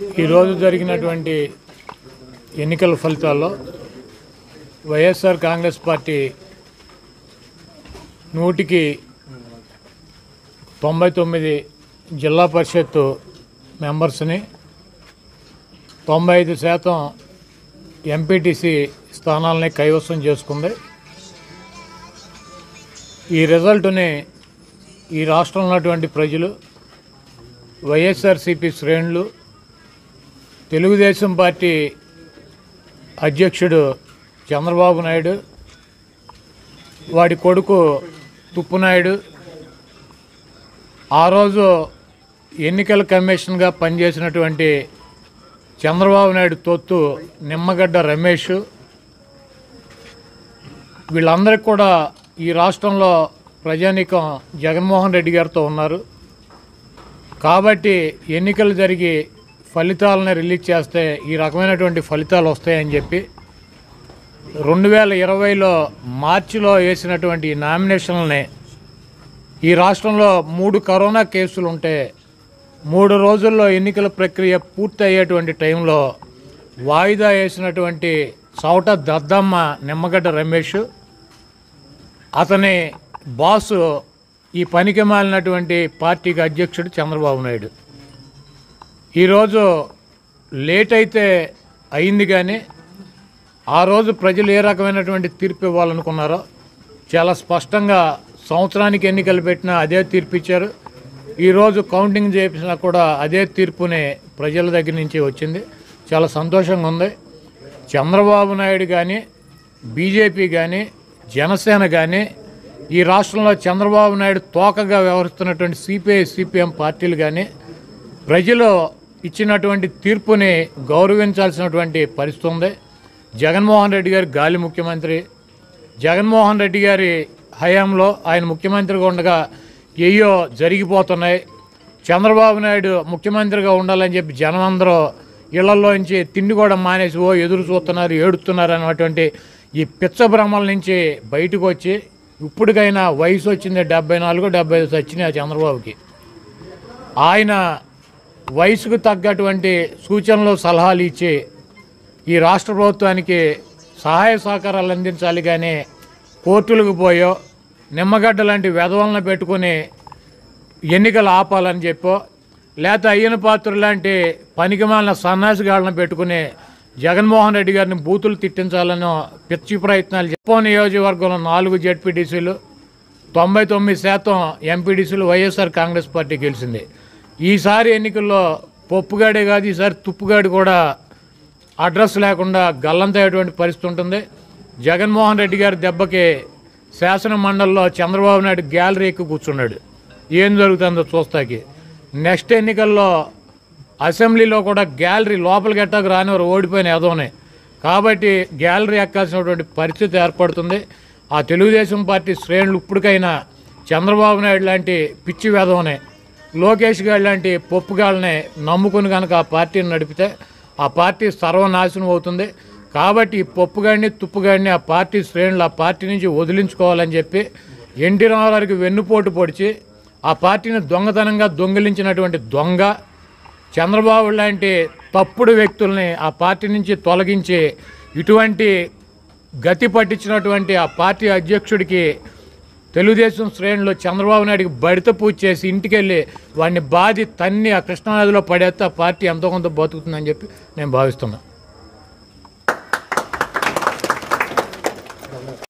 ఈరోజు జరిగినటువంటి ఎన్నికల ఫలితాల్లో వైఎస్ఆర్ కాంగ్రెస్ పార్టీ నూటికి తొంభై తొమ్మిది జిల్లా పరిషత్ మెంబర్స్ని తొంభై ఐదు శాతం ఎంపీటీసీ స్థానాలని కైవసం చేసుకుంది ఈ రిజల్ట్ని ఈ రాష్ట్రంలో ఉన్నటువంటి ప్రజలు వైఎస్ఆర్సీపీ శ్రేణులు తెలుగుదేశం పార్టీ అధ్యక్షుడు చంద్రబాబు నాయుడు వాడి కొడుకు తుప్పునాయుడు ఆ రోజు ఎన్నికల కమిషన్గా పనిచేసినటువంటి చంద్రబాబు నాయుడు తొత్తు నిమ్మగడ్డ రమేష్ వీళ్ళందరికీ కూడా ఈ రాష్ట్రంలో ప్రజానీకం జగన్మోహన్ రెడ్డి గారితో ఉన్నారు కాబట్టి ఎన్నికలు జరిగి ఫలితాలను రిలీజ్ చేస్తే ఈ రకమైనటువంటి ఫలితాలు వస్తాయని చెప్పి రెండు వేల ఇరవైలో మార్చిలో వేసినటువంటి ఈ నామినేషన్లని ఈ రాష్ట్రంలో మూడు కరోనా కేసులు ఉంటే మూడు రోజుల్లో ఎన్నికల ప్రక్రియ పూర్తి అయ్యేటువంటి టైంలో వాయిదా వేసినటువంటి చౌట దద్దమ్మ నిమ్మగడ్డ రమేష్ అతని బాసు ఈ పనికి మాలినటువంటి పార్టీకి అధ్యక్షుడు చంద్రబాబు నాయుడు ఈరోజు లేట్ అయితే అయింది కానీ ఆ రోజు ప్రజలు ఏ రకమైనటువంటి తీర్పు ఇవ్వాలనుకున్నారో చాలా స్పష్టంగా సంవత్సరానికి ఎన్నికలు పెట్టినా అదే తీర్పు ఇచ్చారు ఈరోజు కౌంటింగ్ చేసినా కూడా అదే తీర్పునే ప్రజల దగ్గర నుంచి వచ్చింది చాలా సంతోషంగా ఉంది చంద్రబాబు నాయుడు కానీ బీజేపీ కానీ జనసేన కానీ ఈ రాష్ట్రంలో చంద్రబాబు నాయుడు తోకగా వ్యవహరిస్తున్నటువంటి సిపిఐ సిపిఎం పార్టీలు కానీ ప్రజలు ఇచ్చినటువంటి తీర్పుని గౌరవించాల్సినటువంటి పరిస్థితి ఉంది జగన్మోహన్ రెడ్డి గారు గాలి ముఖ్యమంత్రి జగన్మోహన్ రెడ్డి గారి హయాంలో ఆయన ముఖ్యమంత్రిగా ఉండగా ఏయో జరిగిపోతున్నాయి చంద్రబాబు నాయుడు ముఖ్యమంత్రిగా ఉండాలని చెప్పి జనం అందరూ ఇళ్లలోంచి తిండి కూడా మానేసి ఓ ఎదురు చూస్తున్నారు ఏడుస్తున్నారు అన్నటువంటి ఈ పిచ్చ భ్రమల నుంచి బయటకు వచ్చి ఇప్పటికైనా వయసు వచ్చింది డెబ్బై నాలుగు డెబ్బై ఐదు వచ్చినాయి ఆ చంద్రబాబుకి ఆయన వయసుకు తగ్గటువంటి సూచనలు సలహాలు ఇచ్చి ఈ రాష్ట్ర ప్రభుత్వానికి సహాయ సహకారాలు అందించాలి కానీ కోర్టులకు పోయో నిమ్మగడ్డ లాంటి వెధవలను పెట్టుకుని ఎన్నికలు ఆపాలని చెప్పో లేకపోతే అయ్యన పాత్ర లాంటి పనికిమాలిన సన్నాసిగాళ్ళను పెట్టుకుని జగన్మోహన్ రెడ్డి గారిని బూతులు తిట్టించాలనో పిచ్చి ప్రయత్నాలు చెప్పో నియోజకవర్గంలో నాలుగు జెడ్పీటీసీలు తొంభై తొమ్మిది శాతం ఎంపీడీసీలు వైఎస్ఆర్ కాంగ్రెస్ పార్టీ గెలిచింది ఈసారి ఎన్నికల్లో పప్పుగాడే కాదు ఈసారి తుప్పుగాడి కూడా అడ్రస్ లేకుండా గల్లంతయ్యేటువంటి పరిస్థితి ఉంటుంది జగన్మోహన్ రెడ్డి గారి దెబ్బకి శాసన మండలిలో చంద్రబాబు నాయుడు గ్యాలరీ ఎక్కి కూర్చున్నాడు ఏం జరుగుతుందో చూస్తాకి నెక్స్ట్ ఎన్నికల్లో అసెంబ్లీలో కూడా గ్యాలరీ లోపలికి ఎట్టాకు రానివారు ఓడిపోయిన ఏదోనే కాబట్టి గ్యాలరీ ఎక్కాల్సినటువంటి పరిస్థితి ఏర్పడుతుంది ఆ తెలుగుదేశం పార్టీ శ్రేణులు ఇప్పటికైనా చంద్రబాబు నాయుడు లాంటి పిచ్చి వేదవనే లోకేష్ గారు లాంటి పప్పుగాళ్ళని నమ్ముకుని కనుక ఆ పార్టీని నడిపితే ఆ పార్టీ సర్వనాశనం అవుతుంది కాబట్టి ఈ పప్పుగాడిని తుప్పుగాడిని ఆ పార్టీ శ్రేణులు ఆ పార్టీ నుంచి వదిలించుకోవాలని చెప్పి ఎన్టీ రామారావుకి వెన్నుపోటు పొడిచి ఆ పార్టీని దొంగతనంగా దొంగిలించినటువంటి దొంగ చంద్రబాబు లాంటి తప్పుడు వ్యక్తుల్ని ఆ పార్టీ నుంచి తొలగించి ఇటువంటి గతి పట్టించినటువంటి ఆ పార్టీ అధ్యక్షుడికి తెలుగుదేశం శ్రేణులు చంద్రబాబు నాయుడికి బడిత పూజ చేసి ఇంటికి వెళ్ళి వాడిని బాధి తన్ని ఆ కృష్ణానదిలో పడేస్తే ఆ పార్టీ ఎంతో కొంత బతుకుతుందని చెప్పి నేను భావిస్తున్నాను